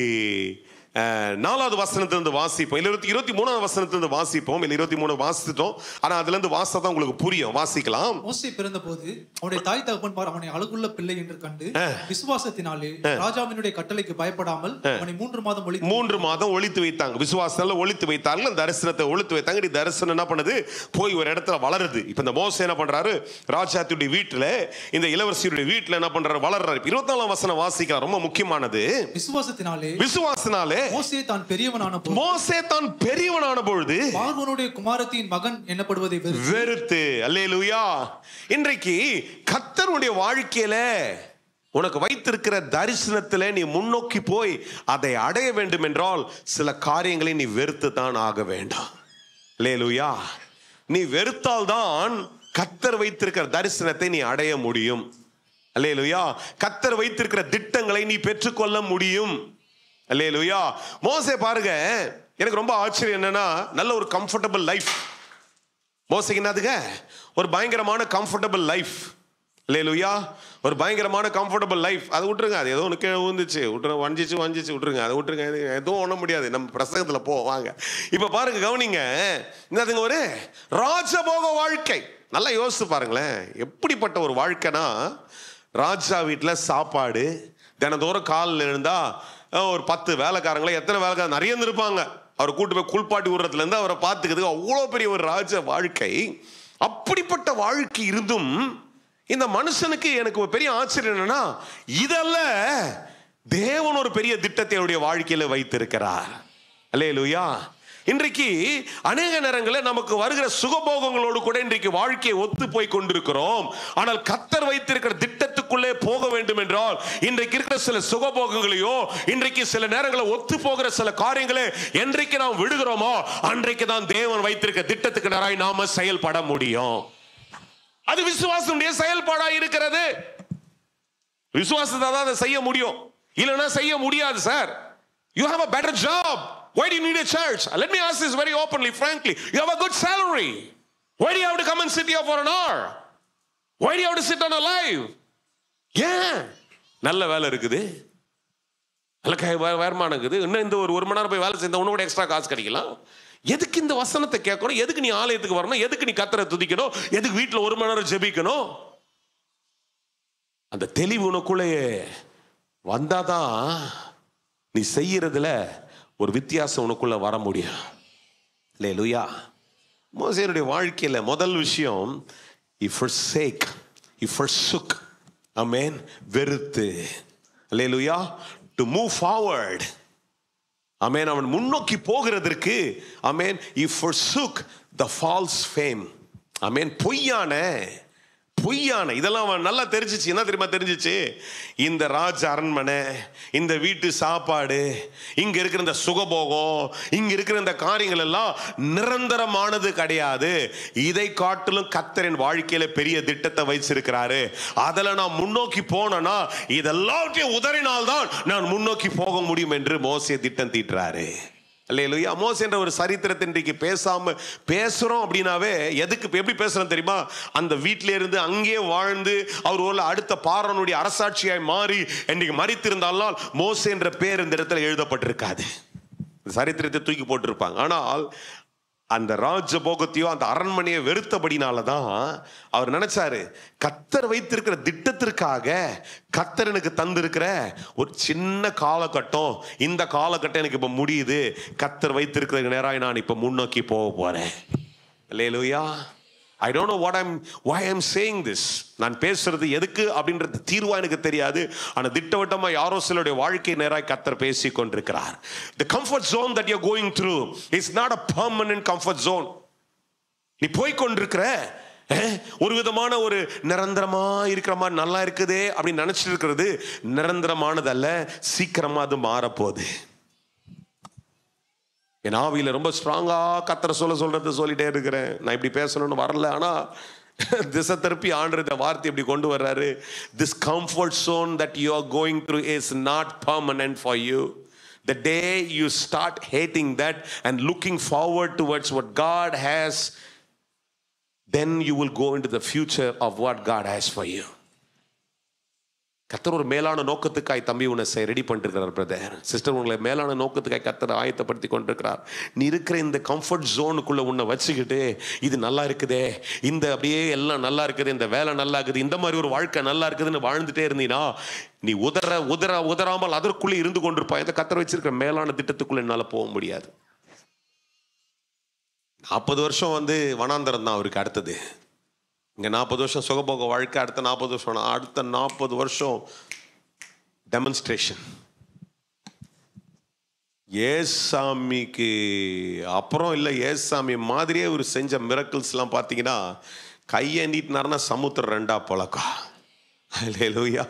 அஹ், நாலாவது வசனத்திலிருந்து வாசிப்போம் இல்லை இருபத்தி இருபத்தி மூணாவது வசனத்திலிருந்து வாசிப்போம் இல்லை இருபத்தி மூணு வாசிச்சிட்டோம் ஆனால் அதுலேருந்து வாசித்தா தான் உங்களுக்கு புரியும் வாசிக்கலாம் மோசே பிறந்தபோது அவனுடைய தாய் தகப்பன்மார் அவனை அழகுள்ள பிள்ளை என்று கண்டு விசுவாசத்தினாலே ராஜாவினுடைய கட்டளைக்கு பயப்படாமல் அவனை மூன்று மாதம் ஒளி மூன்று மாதம் ஒழித்து வைத்தாங்க விசுவாசத்தால ஒழித்து வைத்தார்கள் அந்த தரிசனத்தை ஒழித்து வைத்தாங்க இப்படி தரிசனம் என்ன பண்ணுது போய் ஒரு இடத்துல வளருது இப்ப இந்த மோசே என்ன பண்றாரு ராஜாத்துடைய வீட்டுல இந்த இளவரசியுடைய வீட்டுல என்ன பண்றாரு வளர்றாரு இருபத்தி நாலாம் வசனம் வாசிக்கலாம் ரொம்ப முக்கியமானது விசுவாசத்தினாலே விசுவாசனாலே மோசே தான் பெரியவனான போது மோசே தான் பெரியவனான பொழுது பார்வனுடைய குமாரத்தின் மகன் என்னப்படுவதை வெறுத்து வெறுத்து அல்லேலூயா இன்றைக்கு கத்தருடைய வாழ்க்கையில உனக்கு வைத்திருக்கிற தரிசனத்துல நீ முன்னோக்கி போய் அதை அடைய வேண்டும் என்றால் சில காரியங்களை நீ வெறுத்து தான் ஆக வேண்டாம் லேலுயா நீ வெறுத்தால்தான் கத்தர் வைத்திருக்கிற தரிசனத்தை நீ அடைய முடியும் அல்லேலுயா கத்தர் வைத்திருக்கிற திட்டங்களை நீ பெற்றுக்கொள்ள முடியும் அல்லேலுயா மோசே பாருங்க எனக்கு ரொம்ப ஆச்சரியம் என்னன்னா நல்ல ஒரு கம்ஃபர்டபுள் லைஃப் மோசைக்கு என்னதுங்க ஒரு பயங்கரமான கம்ஃபர்டபுள் லைஃப் லேலுயா ஒரு பயங்கரமான கம்ஃபர்டபுள் லைஃப் அதை விட்டுருங்க அது ஏதோ ஒன்று கீழே விழுந்துச்சு விட்டுருங்க வஞ்சிச்சு வஞ்சிச்சு விட்டுருங்க அதை விட்டுருங்க இது எதுவும் ஒண்ண முடியாது நம்ம பிரசங்கத்தில் போ வாங்க இப்போ பாருங்க கவனிங்க என்னதுங்க ஒரு ராஜபோக வாழ்க்கை நல்லா யோசிச்சு பாருங்களேன் எப்படிப்பட்ட ஒரு வாழ்க்கைனா ராஜா வீட்டில் சாப்பாடு தினந்தோறும் காலில் எழுந்தா அஹ், ஒரு பத்து வேலைக்காரங்களே எத்தனை வேலைக்காரங்க நிறைய இருந்திருப்பாங்க அவர் கூட்டு போய் குளிப்பாட்டி விடுறதுல இருந்து அவரை பார்த்துக்கிறதுக்கு அவ்வளோ பெரிய ஒரு ராஜ வாழ்க்கை அப்படிப்பட்ட வாழ்க்கை இருந்தும் இந்த மனுஷனுக்கு எனக்கு ஒரு பெரிய ஆச்சரியம் என்னன்னா இதல்ல தேவன் ஒரு பெரிய திட்டத்தை அவருடைய வாழ்க்கையில வைத்திருக்கிறார் அல்லேலூயா இன்றைக்கு அநேக நேரங்களில் நமக்கு வருகிற சுகபோகங்களோடு கூட இன்றைக்கு வாழ்க்கையை ஒத்து போய் கொண்டிருக்கிறோம் ஆனால் கத்தர் வைத்திருக்கிற திட்டத்துக்குள்ளே போக வேண்டும் என்றால் இன்றைக்கு இருக்கிற சில சுகபோகங்களையோ இன்றைக்கு சில நேரங்களில் ஒத்து போகிற சில காரியங்களை என்றைக்கு நாம் விடுகிறோமோ அன்றைக்கு தான் தேவன் வைத்திருக்க திட்டத்துக்கு நேராய் நாம செயல்பட முடியும் அது விசுவாசனுடைய செயல்பாடா இருக்கிறது விசுவாசத்தை தான் அதை செய்ய முடியும் இல்லைன்னா செய்ய முடியாது sir you have a better job why do you need a church let me ask this very openly frankly you have a good salary why do you have to come and sit here for an hour why do you have to sit on a live ஏன் நல்ல வேலை இருக்குது நல்ல கை வே- வருமானம் இருக்குது இன்னும் இந்த ஒரு ஒரு மணி நேரம் போய் வேலை செய்த இன்னும் கூட எக்ஸ்ட்ரா காசு கிடைக்கலாம் எதுக்கு இந்த வசனத்தை கேட்கணும் எதுக்கு நீ ஆலயத்துக்கு வரணும் எதுக்கு நீ கத்தரை துதிக்கணும் எதுக்கு வீட்டில் ஒரு மணி நேரம் ஜெபிக்கணும் அந்த தெளிவு உனக்குள்ளேயே வந்தாதான் நீ செய்யறதுல ஒரு வித்தியாசம் உனக்குள்ள வர முடியும் இல்லை லுயா மோசேனுடைய வாழ்க்கையில முதல் விஷயம் இஃப் சேக் இஃப் சுக் அமேன் வெறுத்து அல்லேலூயா டு மூவ் ஃபார்வர்ட் அமேன் அவன் முன்னோக்கி போகிறதற்கு அமேன் if forsook the false fame அமேன் பொய்யான பொய்யான இதெல்லாம் அவன் நல்லா தெரிஞ்சிச்சு என்ன தெரியுமா தெரிஞ்சிச்சு இந்த ராஜ அரண்மனை இந்த வீட்டு சாப்பாடு இங்க இருக்கிற இந்த சுகபோகம் இங்க இருக்கிற இந்த காரியங்கள் எல்லாம் நிரந்தரமானது கிடையாது இதை காட்டிலும் கத்தரின் வாழ்க்கையில பெரிய திட்டத்தை வைச்சிருக்கிறாரு அதில் நான் முன்னோக்கி போனேன்னா இதெல்லாவற்றையும் உதறினால்தான் நான் முன்னோக்கி போக முடியும் என்று மோசே திட்டம் தீட்டுறாரு அல்லேலூயா மோஸ் என்ற ஒரு சரித்திரத்தை இன்றைக்கு பேசாம பேசுறோம் அப்படின்னாவே எதுக்கு இப்ப எப்படி பேசுறோம் தெரியுமா அந்த வீட்டில இருந்து அங்கேயே வாழ்ந்து அவர் ஒரு அடுத்த பாரனுடைய அரசாட்சியாய் மாறி இன்னைக்கு மறித்திருந்தாலும் மோஸ் என்ற பேர் இந்த இடத்துல எழுதப்பட்டிருக்காது சரித்திரத்தை தூக்கி போட்டிருப்பாங்க ஆனால் அந்த ராஜபோகத்தையோ அந்த அரண்மனையை வெறுத்தபடினால தான் அவர் நினைச்சாரு கத்தர் வைத்திருக்கிற திட்டத்திற்காக கத்தர் எனக்கு தந்திருக்கிற ஒரு சின்ன காலகட்டம் இந்த காலகட்டம் எனக்கு இப்ப முடியுது கத்தர் வைத்திருக்கிற நேராக நான் இப்ப முன்னோக்கி போக போறேன் இல்லையா I don't know what I'm why I'm saying this நான் பேசுறது எதுக்கு அப்படின்றது தீர்வா எனக்கு தெரியாது ஆனால் திட்டவட்டமா யாரோ சிலருடைய வாழ்க்கை நேராய் கத்தர் பேசி கொண்டிருக்கிறார் the comfort zone that you going through is not a permanent comfort zone நீ போய் கொண்டிருக்கிற அஹ், ஒரு விதமான ஒரு நிரந்தரமா இருக்கிற மாதிரி நல்லா இருக்குதே அப்படின்னு நினைச்சிட்டு இருக்கிறது நிரந்தரமானதல்ல சீக்கிரமா அது மாறப்போகுது என் ஆவியில ரொம்ப ஸ்ட்ராங்கா கத்தரை சொல்ல சொல்றது சொல்லிட்டே இருக்கிறேன் நான் இப்படி பேசணும்னு வரல ஆனா திசை திருப்பி ஆண்டு இந்த வார்த்தை இப்படி கொண்டு வர்றாரு this comfort zone that you are going through is not permanent for you the day you start hating that and looking forward towards what God has then you will go into the future of what God has for you. கத்தர் ஒரு மேலான நோக்கத்துக்காய் தம்பி உன்னை ரெடி பண்ணிட்டு இருக்கிறார் பிரதர் சிஸ்டர் உங்களை மேலான நோக்கத்துக்காய் கத்தர் ஆயத்தப்படுத்தி கொண்டிருக்கிறார் நீ இருக்கிற இந்த கம்ஃபர்ட் ஜோனுக்குள்ள உன்னை வச்சுக்கிட்டு இது நல்லா இருக்குதே இந்த அப்படியே எல்லாம் நல்லா இருக்குது இந்த வேலை நல்லா இருக்குது இந்த மாதிரி ஒரு வாழ்க்கை நல்லா இருக்குதுன்னு வாழ்ந்துட்டே இருந்தீனா நீ உதற உதற உதறாமல் அதற்குள்ளே இருந்து கொண்டிருப்பாய் இந்த கத்தர் வச்சிருக்கிற மேலான திட்டத்துக்குள்ள என்னால் போக முடியாது நாற்பது வருஷம் வந்து வனாந்தரம் தான் அவருக்கு அடுத்தது இங்கே நாற்பது வருஷம் சுகபோக வாழ்க்கை அடுத்த நாற்பது வருஷம் அடுத்த நாற்பது வருஷம் டெமன்ஸ்ட்ரேஷன் ஏசாமிக்கு அப்புறம் இல்லை ஏசாமி மாதிரியே ஒரு செஞ்ச மிரக்கிள்ஸ்லாம் பார்த்தீங்கன்னா கையை நீட்டினாருன்னா சமுத்திரம் ரெண்டா பழக்கம் லூயா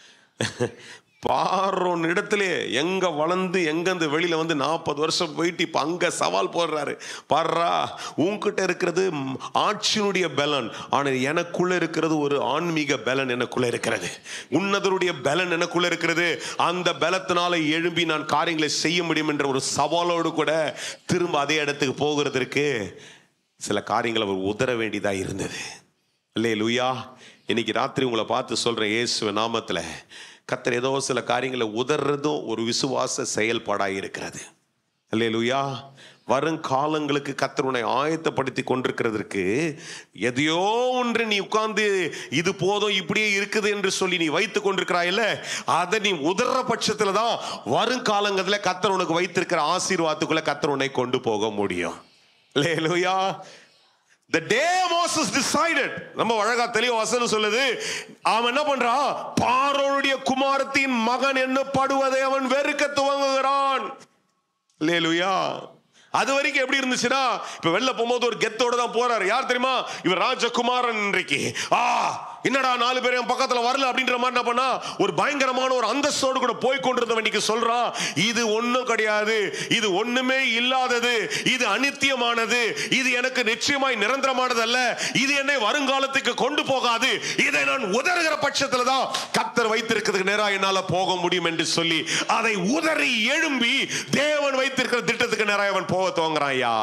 பாரோன் இடத்துல எங்க வளர்ந்து எங்க இந்த வெளியில வந்து நாற்பது வருஷம் போயிட்டு இப்ப அங்க சவால் போடுறாரு பாடுறா உன்கிட்ட இருக்கிறது ம், ஆட்சியினுடைய பலன் ஆனா எனக்குள்ள இருக்கிறது ஒரு ஆன்மீக பலன் எனக்குள்ள இருக்கிறது உன்னதருடைய பலன் எனக்குள்ள இருக்கிறது அந்த பலத்தினால எழும்பி நான் காரியங்களை செய்ய முடியும் என்ற ஒரு சவாலோடு கூட திரும்ப அதே இடத்துக்கு போகிறதற்கு சில காரியங்களை அவர் உதற வேண்டியதா இருந்தது இல்லையே லூயா இன்னைக்கு ராத்திரி உங்களை பார்த்து சொல்றேன் இயேசுவ நாமத்துல கத்தர் ஏதோ சில காரியங்களை உதறதும் ஒரு விசுவாச செயல்பாடாக இருக்கிறது இல்லையே லூயா வருங்காலங்களுக்கு கத்தர் உன்னை ஆயத்தப்படுத்தி கொண்டிருக்கிறதற்கு எதையோ ஒன்று நீ உட்கார்ந்து இது போதும் இப்படியே இருக்குது என்று சொல்லி நீ வைத்து கொண்டிருக்கிறாயில்ல அதை நீ உதற பட்சத்துல தான் வருங்காலங்கள்ல கத்தர் உனக்கு வைத்திருக்கிற ஆசீர்வாதத்துக்குள்ள கத்தர் உன்னை கொண்டு போக முடியும் லேலுயா The day Moses decided நம்ம அழகா தெளிவா வசனம் சொல்லுது அவன் என்ன பண்றான் பார்வோனுடைய குமாரத்தின் மகன் என்னப்படுவதை அவன் வெறுக்க துவங்குகிறான் லேலுயா அது வரைக்கும் எப்படி இருந்துச்சுன்னா இப்ப வெளில போகும்போது ஒரு கெத்தோட தான் போறாரு யார் தெரியுமா இவர் ராஜகுமாரன் இன்றைக்கு ஆ என்னடா நாலு பேர் என் பக்கத்துல வரல அப்படின்ற மாதிரி என்ன பண்ணா ஒரு பயங்கரமான ஒரு அந்தஸ்தோடு கூட போய் கொண்டிருந்தவன் இன்னைக்கு சொல்றான் இது ஒண்ணும் கிடையாது இது ஒண்ணுமே இல்லாதது இது அனித்தியமானது இது எனக்கு நிச்சயமாய் நிரந்தரமானது அல்ல இது என்னை வருங்காலத்துக்கு கொண்டு போகாது இதை நான் உதறுகிற பட்சத்துல தான் கத்தர் வைத்திருக்கிறதுக்கு நேரா என்னால போக முடியும் என்று சொல்லி அதை உதறி எழும்பி தேவன் வைத்திருக்கிற திட்டத்துக்கு நேராக அவன் போக துவங்குறான் ஐயா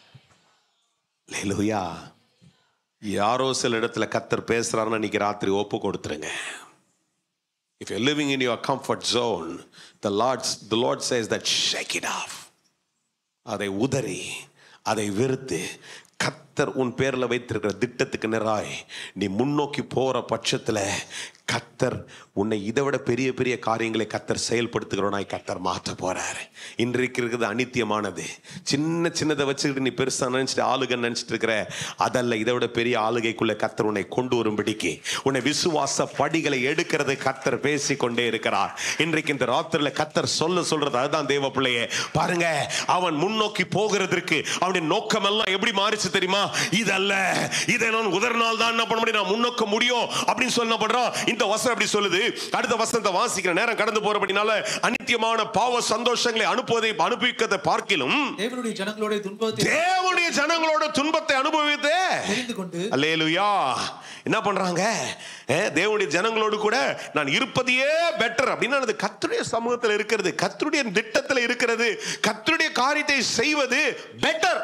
லேலுயா யாரோ சில இடத்துல கத்தர் பேசுறாருன்னு இன்னைக்கு ராத்திரி ஒப்பு கொடுத்துருங்க If you're living in your comfort zone, the Lord, the Lord says that shake it off. அதை உதறி அதை வெறுத்து கத்த கத்தர் உன் பேர்ல வைத்திருக்கிற திட்டத்துக்கு நிறாய் நீ முன்னோக்கி போற பட்சத்துல கத்தர் உன்னை இதை விட பெரிய பெரிய காரியங்களை கத்தர் செயல்படுத்துகிறவனாய் கத்தர் மாற்ற போறாரு இன்றைக்கு இருக்கிறது அனித்தியமானது சின்ன சின்னதை வச்சுக்கிட்டு நீ பெருசா நினைச்சிட்டு ஆளுக நினைச்சிட்டு இருக்கிற அதல்ல இதை விட பெரிய ஆளுகைக்குள்ள கத்தர் உன்னை கொண்டு வரும்படிக்கு உன்னை விசுவாச படிகளை எடுக்கிறது கத்தர் பேசி கொண்டே இருக்கிறார் இன்றைக்கு இந்த ராத்திரில கத்தர் சொல்ல சொல்றது அதுதான் தேவ பிள்ளையே பாருங்க அவன் முன்னோக்கி போகிறதற்கு அவனுடைய நோக்கம் எல்லாம் எப்படி மாறிச்சு தெரியுமா இதல்ல இதை நான் உதர் நாள் தான் என்ன பண்ண முடியும் நான் முன்னோக்க முடியும் அப்படின்னு சொல்லி என்ன பண்றான் இந்த வசனம் அப்படி சொல்லுது அடுத்த வசனத்தை வாசிக்கிற நேரம் கடந்து போறபடினால அனித்தியமான பாவ சந்தோஷங்களை அனுப்புவதை அனுபவிக்கிறதை பார்க்கிலும் தேவனுடைய ஜனங்களுடைய துன்பத்தை தேவனுடைய ஜனங்களோட துன்பத்தை அனுபவித்தே தெரிந்து கொண்டு அல்லேலுயா என்ன பண்றாங்க அஹ், தேவனுடைய ஜனங்களோடு கூட நான் இருப்பதையே பெட்டர் அப்படின்னா அது கர்த்தருடைய சமூகத்தில் இருக்கிறது கர்த்தருடைய திட்டத்தில் இருக்கிறது கர்த்தருடைய காரியத்தை செய்வது பெட்டர்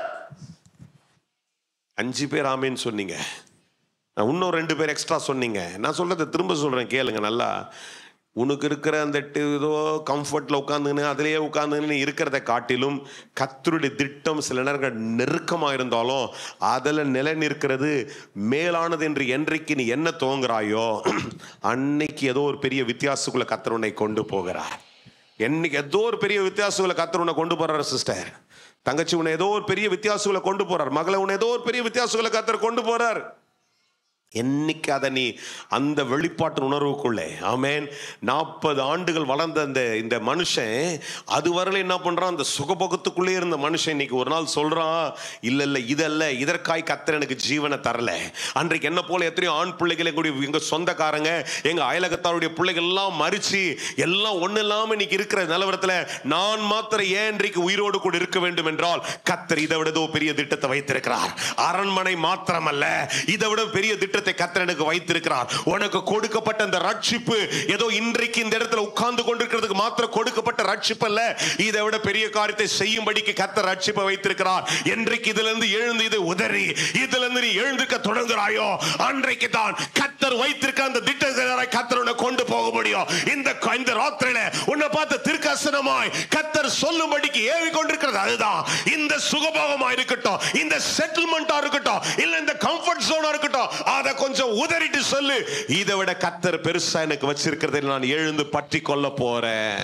அஞ்சு பேர் ஆமேன்னு சொன்னீங்க நான் இன்னும் ரெண்டு பேர் எக்ஸ்ட்ரா சொன்னீங்க நான் சொல்றதை திரும்ப சொல்றேன் கேளுங்க நல்லா உனக்கு இருக்கிற அந்த டி- ஏதோ கம்ஃபர்ட்ல உட்காந்துன்னு அதிலேயே உட்காந்துன்னு இருக்கிறத காட்டிலும் கத்தருடைய திட்டம் சில நேரங்கள் நெருக்கமா இருந்தாலும் அதில் நிலை நிற்கிறது மேலானது என்று என்றைக்கு நீ என்ன துவங்குறாயோ அன்னைக்கு ஏதோ ஒரு பெரிய வித்தியாசத்துக்குள்ள கத்தர் உன்னை கொண்டு போகிறார் என்னைக்கு ஏதோ ஒரு பெரிய வித்தியாசங்களை கத்தர் உன்னை கொண்டு போறாரு சிஸ்டர் தங்கச்சி உன்னை ஏதோ ஒரு பெரிய வித்தியாசங்களை கொண்டு போறார் மகளை உன்னை ஏதோ ஒரு பெரிய வித்தியாசங்களை கத்தர் கொண்டு போறார் என்னைக்கு அதை நீ அந்த வெளிப்பாட்டு உணர்வுக்குள்ளே ஆமேன் நாற்பது ஆண்டுகள் வளர்ந்த அந்த இந்த மனுஷன் அது வரல என்ன பண்றான் அந்த சுகபோகத்துக்குள்ளே இருந்த மனுஷன் இன்னைக்கு ஒரு நாள் சொல்றான் இல்ல இல்ல இதல்ல இதற்காய் கத்தர் எனக்கு ஜீவனை தரல அன்றைக்கு என்ன போல எத்தனையோ ஆண் பிள்ளைகள் எங்களுடைய எங்க சொந்தக்காரங்க எங்க அயலகத்தாருடைய பிள்ளைகள் எல்லாம் மறிச்சு எல்லாம் ஒண்ணு இல்லாம இன்னைக்கு இருக்கிற நிலவரத்துல நான் மாத்திரம் ஏன் இன்றைக்கு உயிரோடு கூட இருக்க வேண்டும் என்றால் கத்தர் இதை விட ஏதோ பெரிய திட்டத்தை வைத்திருக்கிறார் அரண்மனை மாத்திரமல்ல இதை விட பெரிய திட்டத்தை கத்தர் எனக்கு வைத்திருக்கிறார் உனக்கு கொடுக்கப்பட்ட அந்த ரட்சிப்பு ஏதோ இன்றைக்கு இந்த இடத்துல உட்கார்ந்து கொண்டிருக்கிறதுக்கு மாத்திரம் கொடுக்கப்பட்ட ரட்சிப்பு அல்ல இதை விட பெரிய காரியத்தை செய்யும்படிக்கு கத்தர் ரட்சிப்பை வைத்திருக்கிறார் என்றைக்கு இதுல இருந்து எழுந்து இது உதறி இதுல இருந்து நீ எழுந்துக்க தொடங்குறாயோ அன்றைக்கு தான் கத்தர் வைத்திருக்க அந்த திட்டத்தை கத்தர் உன்னை கொண்டு போக முடியும் இந்த இந்த ராத்திரியில உன்னை பார்த்து திருக்கசனமாய் கத்தர் சொல்லும்படிக்கு ஏவி கொண்டிருக்கிறது அதுதான் இந்த சுகபோகமா இருக்கட்டும் இந்த செட்டில்மெண்டா இருக்கட்டும் இல்ல இந்த கம்ஃபர்ட் ஜோனா இருக்கட்டும் அதை கொஞ்சம் உதறிட்டு சொல்லு இதை விட கத்தர் பெருசா எனக்கு வச்சிருக்கிறதை நான் எழுந்து பற்றி கொள்ள போறேன்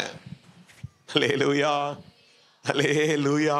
ஹalleluya ஹalleluya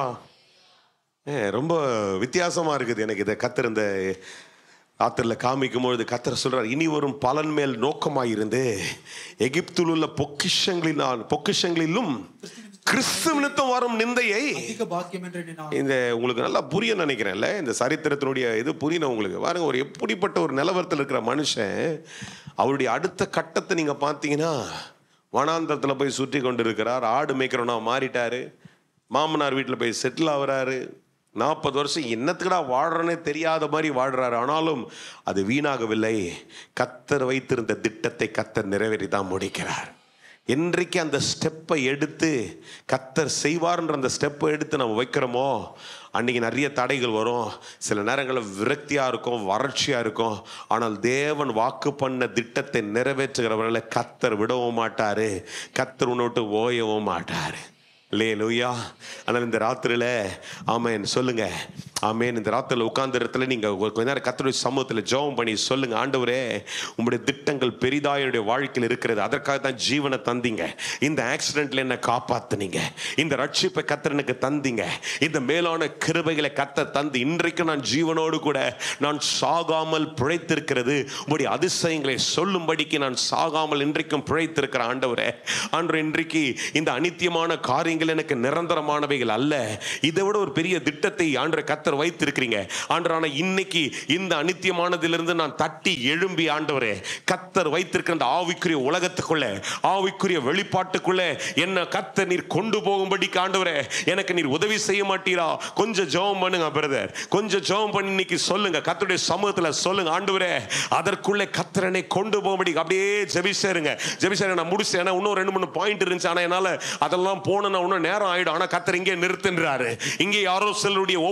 ஏ, ரொம்ப வித்தியாசமா இருக்குது எனக்கு இதை கத்தர் இந்த ராத்திரில காமிக்கும் பொழுது கத்தர் சொல்றார் இனி வரும் பலன் மேல் நோக்கமாயிருந்து எகிப்தில் உள்ள பொக்கிஷங்களினால் பொக்கிஷங்களிலும் கிறிஸ்துவனித்தம் வரும் நிந்தையை அதிக பாக்கியம் என்று எண்ணினான் இந்த உங்களுக்கு நல்லா புரிய நினைக்கிறேன்ல இந்த சரித்திரத்தினுடைய இது புரியணும் உங்களுக்கு பாருங்க ஒரு எப்படிப்பட்ட ஒரு நிலவரத்தில் இருக்கிற மனுஷன் அவருடைய அடுத்த கட்டத்தை நீங்க பார்த்தீங்கன்னா வனாந்தரத்தில் போய் சுற்றி கொண்டு இருக்கிறார் ஆடு மேய்க்கிறவனா மாறிட்டாரு மாமனார் வீட்டில் போய் செட்டில் ஆகுறாரு நாற்பது வருஷம் என்னத்துக்குடா வாழ்றனே தெரியாத மாதிரி வாழ்றாரு ஆனாலும் அது வீணாகவில்லை கத்தர் வைத்திருந்த திட்டத்தை கத்தர் நிறைவேற்றி தான் முடிக்கிறார் என்றைக்கு அந்த ஸ்டெப்பை எடுத்து கத்தர் செய்வார்ன்ற அந்த ஸ்டெப்பை எடுத்து நம்ம வைக்கிறோமோ அன்னைக்கு நிறைய தடைகள் வரும் சில நேரங்களில் விரக்தியாக இருக்கும் வறட்சியாக இருக்கும் ஆனால் தேவன் வாக்கு பண்ண திட்டத்தை நிறைவேற்றுகிறவர்களை கத்தர் விடவும் மாட்டாரு கத்தர் உன்னை விட்டு ஓயவும் மாட்டாரு லே லூயா ஆனால் இந்த ராத்திரியில் ஆமேன் சொல்லுங்க ஆமேன் இந்த ராத்திரியில் உட்கார்ந்த இடத்துல நீங்கள் ஒரு கொஞ்ச நேரம் கத்தருடைய சமூகத்தில் ஜெபம் பண்ணி சொல்லுங்க ஆண்டவரே உங்களுடைய திட்டங்கள் பெரிதா என்னுடைய வாழ்க்கையில் இருக்கிறது அதற்காக தான் ஜீவனை தந்தீங்க இந்த ஆக்சிடென்ட்ல என்ன காப்பாத்துனீங்க இந்த ரட்சிப்பை கத்தர் எனக்கு தந்தீங்க இந்த மேலான கிருபைகளை கத்த தந்து இன்றைக்கு நான் ஜீவனோடு கூட நான் சாகாமல் பிழைத்திருக்கிறது உங்களுடைய அதிசயங்களை சொல்லும்படிக்கு நான் சாகாமல் இன்றைக்கும் பிழைத்திருக்கிற ஆண்டவரே ஆண்டு இன்றைக்கு இந்த அனித்தியமான காரியங்கள் எனக்கு நிரந்தரமானவைகள் அல்ல இதை விட ஒரு பெரிய திட்டத்தை ஆண்டரை கத்தர் வைத்திருக்கிறீங்க ஆண்டரான இன்னைக்கு இந்த அனித்தியமானதிலிருந்து நான் தட்டி எழும்பி ஆண்டவரே கத்தர் வைத்திருக்கிற அந்த ஆவிக்குரிய உலகத்துக்குள்ள ஆவிக்குரிய வெளிப்பாட்டுக்குள்ள என்ன கத்தர் நீர் கொண்டு போகும்படி ஆண்டவரே எனக்கு நீர் உதவி செய்ய மாட்டீரா கொஞ்சம் ஜெபம் பண்ணுங்க பிரதர் கொஞ்சம் ஜெபம் பண்ணி இன்னைக்கு சொல்லுங்க கத்தருடைய சமூகத்துல சொல்லுங்க ஆண்டவரே அதற்குள்ளே கத்தரனை கொண்டு போகும்படி அப்படியே ஜெபிசேருங்க ஜெபிசேருங்க நான் முடிச்சேன் ஏன்னா இன்னும் ரெண்டு மூணு பாயிண்ட் இருந்துச்சு ஆனா என்னால அதெல்லாம் போன இன்னும் நேரம் ஆயிடும் ஆனா கத்தர் இங்கே நிறுத்துன்றாரு இங்கே யாரோ சிலருடைய ஒப்பு கொடுத்தல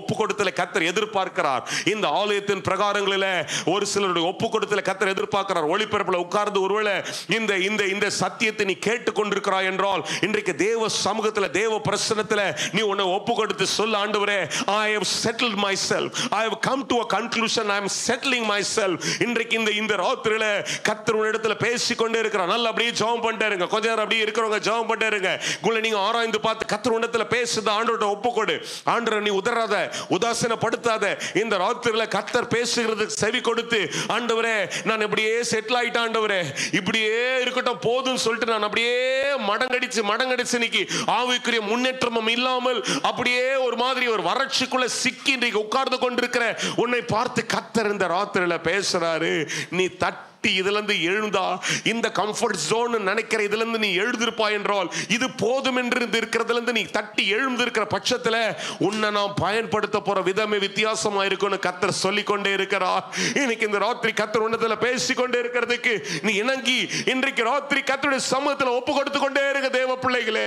உன்னிடத்துல கத்தர் எதிர்பார்க்கிறார் இந்த ஆலயத்தின் பிரகாரங்களில ஒரு சிலருடைய ஒப்பு கொடுத்தல கத்தர் எதிர்பார்க்கிறார் ஒளிபரப்புல உட்கார்ந்து ஒருவேளை இந்த இந்த இந்த சத்தியத்தை நீ கேட்டு கொண்டிருக்கிறாய் என்றால் இன்றைக்கு தேவ சமூகத்துல தேவ பிரசனத்துல நீ உன்னை ஒப்பு கொடுத்து சொல்ல ஆண்டவரே I have settled myself I have come to a conclusion I am settling myself இன்றைக்கு இந்த இந்த ராத்திரியில கத்தர் உன்னிடத்துல பேசி கொண்டே இருக்கிறார் நல்லா அப்படியே ஜெபம் பண்ணிட்டே இருங்க கொஞ்ச நேரம் அப்படியே இருக்கிறவங்க ஜெபம் பண்ணிட்டே இருங்க உங்களை நீங்க ஆராய்ந்து பார்த்து கத்தர் உன்னிடத்துல பேசுது ஆண்டோட ஒப்பு கொடு ஆண்டரை நீ உதறாத உதாசீனப்படுத்தாத இந்த ராத்திரியில கத்தர் பேசுகிறதுக்கு செவி கொடுத்து ஆண்டவரே நான் இப்படியே செட்டில் ஆயிட்டேன் ஆண்டவரே இப்படியே இருக்கட்டும் போதும்னு சொல்லிட்டு நான் அப்படியே மடங்கடிச்சு மடங்கடிச்சு இன்னைக்கு ஆவிக்குரிய முன்னேற்றமும் இல்லாமல் அப்படியே ஒரு மாதிரி ஒரு வறட்சிக்குள்ள சிக்கி இன்றைக்கு உட்கார்ந்து கொண்டிருக்கிற உன்னை பார்த்து கத்தர் இந்த ராத்திரியில பேசுறாரு நீ தட்டி இதுல இருந்து எழுந்தா இந்த கம்ஃபர்ட் ஜோன் நினைக்கிற இதுல இருந்து நீ எழுதிருப்பாய் என்றால் இது போதும் என்று இருந்து இருக்கிறதுல இருந்து நீ தட்டி எழுந்திருக்கிற பட்சத்துல உன்னை நாம் பயன்படுத்த போற விதமே வித்தியாசமா இருக்கும்னு கத்தர் சொல்லி கொண்டே இருக்கிறார் இன்னைக்கு இந்த ராத்திரி கத்தர் உன்னத்துல பேசி கொண்டே இருக்கிறதுக்கு நீ இணங்கி இன்றைக்கு ராத்திரி கத்தருடைய சமூகத்துல ஒப்பு கொடுத்து கொண்டே இருக்க தேவ பிள்ளைகளே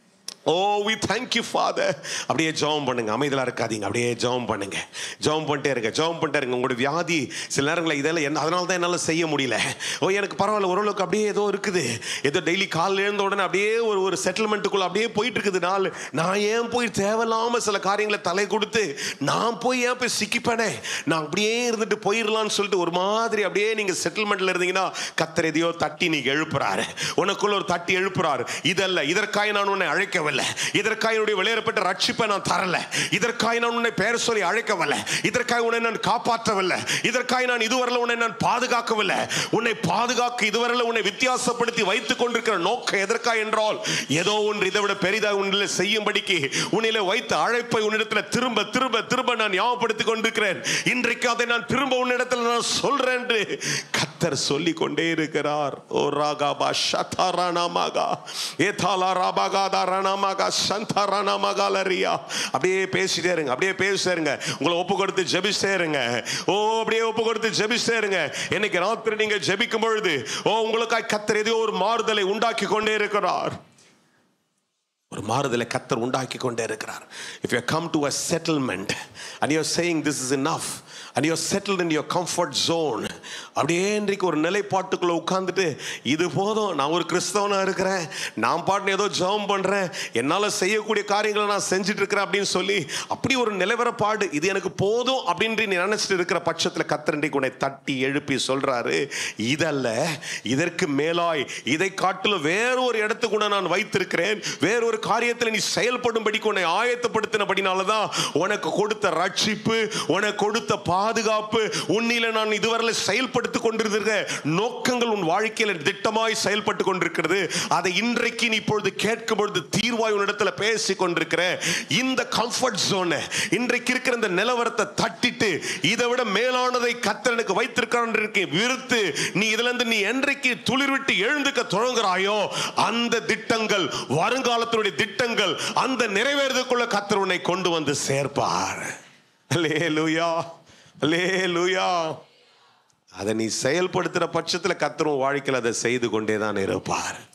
oh we thank you father அப்படியே ஜெபம் பண்ணுங்க அமைதலா இருக்காதீங்க அப்படியே ஜெபம் பண்ணுங்க ஜெபம் பண்ணிட்டே இருங்க ஜெபம் பண்ணிட்டே இருங்க உங்களுடைய வியாதி சில நேரங்களில் இதெல்லாம் என்ன அதனால தான் என்னால் செய்ய முடியல ஓ எனக்கு பரவாயில்ல ஓரளவுக்கு அப்படியே ஏதோ இருக்குது ஏதோ டெய்லி காலைல எழுந்த உடனே அப்படியே ஒரு ஒரு செட்டில்மெண்ட்டுக்குள்ள அப்படியே போயிட்டு இருக்குது நாள் நான் ஏன் போய் தேவையில்லாம சில காரியங்களை தலை கொடுத்து நான் போய் ஏன் போய் சிக்கிப்பேனே நான் அப்படியே இருந்துட்டு போயிடலாம்னு சொல்லிட்டு ஒரு மாதிரி அப்படியே நீங்க செட்டில்மெண்ட்ல இருந்தீங்கன்னா கத்தர் எதையோ தட்டி நீங்க எழுப்புறாரு உனக்குள்ள ஒரு தட்டி எழுப்புறாரு இதல்ல இதற்காக நான் உன்னை அழைக்கவில்லை இதற்காக என்னுடைய வெளியேறப்பட்ட ரட்சிப்பை நான் தரல இதற்காக நான் உன்னை பெயர் சொல்லி அழைக்கவில்லை இதற்காக உன்னை நான் காப்பாற்றவில்லை இதற்காக நான் இதுவரையில் உன்னை நான் பாதுகாக்கவில்லை உன்னை பாதுகாக்க இதுவரையில் உன்னை வித்தியாசப்படுத்தி வைத்துக் கொண்டிருக்கிற நோக்கம் எதற்காக என்றால் ஏதோ ஒன்று இதை விட பெரிதாக உன்னில் செய்யும்படிக்கு உன்னில வைத்த அழைப்பை உன்னிடத்தில் திரும்ப திரும்ப திரும்ப நான் ஞாபகப்படுத்திக் கொண்டிருக்கிறேன் இன்றைக்கு அதை நான் திரும்ப உன்னிடத்தில் நான் சொல்றேன் என்று கத்தர் சொல்லி கொண்டே இருக்கிறார் ஓ ராகாபா ஷதாரானாமாகா ஏதாலா ராபாகாதா ரணமாகா சந்தாரானாமகாலரியா அப்படியே பேசிட்டே இருங்க அப்படியே பேசிட்டே இருங்க உங்களை ஒப்பு கொடுத்து ஜெபிச்சிட்டே இருங்க ஓ அப்படியே ஒப்பு கொடுத்து ஜெபிச்சிட்டே இருங்க இன்னைக்கு ராத்திரி நீங்க ஜெபிக்கும் பொழுது ஓ உங்களுக்காய் கத்தர் ஏதோ ஒரு மாறுதலை உண்டாக்கி கொண்டே இருக்கிறார் ஒரு மாறுதலை கத்தர் உண்டாக்கி கொண்டே இருக்கிறார் if you come to a settlement and you saying this is enough and you settled in your comfort zone அப்படியே இன்றைக்கு ஒரு நிலைப்பாட்டுக்குள்ள உட்காந்துட்டு இது போதும் நான் ஒரு கிறிஸ்தவனாக இருக்கிறேன் நான் பாட்டு ஏதோ ஜெபம் பண்ணுறேன் என்னால் செய்யக்கூடிய காரியங்களை நான் செஞ்சுட்டு இருக்கிறேன் அப்படின்னு சொல்லி அப்படி ஒரு நிலவரப்பாடு இது எனக்கு போதும் அப்படின்ட்டு நீ நினச்சிட்டு இருக்கிற பட்சத்தில் கத்தர் இன்றைக்கு உன்னை தட்டி எழுப்பி சொல்கிறாரு இதல்ல இதற்கு மேலாய் இதை காட்டிலும் வேற ஒரு இடத்துக்கு உன்னை நான் வைத்திருக்கிறேன் வேற ஒரு காரியத்தில் நீ செயல்படும்படிக்கு உன்னை ஆயத்தப்படுத்தினபடினால தான் உனக்கு கொடுத்த ரட்சிப்பு உனக்கு கொடுத்த பாதுகாப்பு உன்னில நான் இதுவரை செயல்படுத்தி கொண்டிருக்கிற நோக்கங்கள் உன் வாழ்க்கையில் திட்டமாய் செயல்பட்டு கொண்டிருக்கிறது அதை இன்றைக்கு நீ இப்பொழுது கேட்கும் பொழுது தீர்வாய் உன்னிடத்தில் பேசி கொண்டிருக்கிற இந்த கம்ஃபர்ட் ஜோனை இன்றைக்கு இருக்கிற இந்த நிலவரத்தை தட்டிட்டு இதை விட மேலானதை கத்தரனுக்கு வைத்திருக்கான் விருத்து நீ இதுல இருந்து நீ என்றைக்கு துளிர்விட்டு எழுந்துக்க தொடங்குறாயோ அந்த திட்டங்கள் வருங்காலத்தினுடைய திட்டங்கள் அந்த நிறைவேறதுக்குள்ள கத்தர் உன்னை கொண்டு வந்து சேர்ப்பார் அல்லேலூயா அல்லேலூயா அதை நீ செயல்படுத்துற பட்சத்தில் கத்தரும் வாழ்க்கையில் அதை செய்து கொண்டே தான் இருப்பார்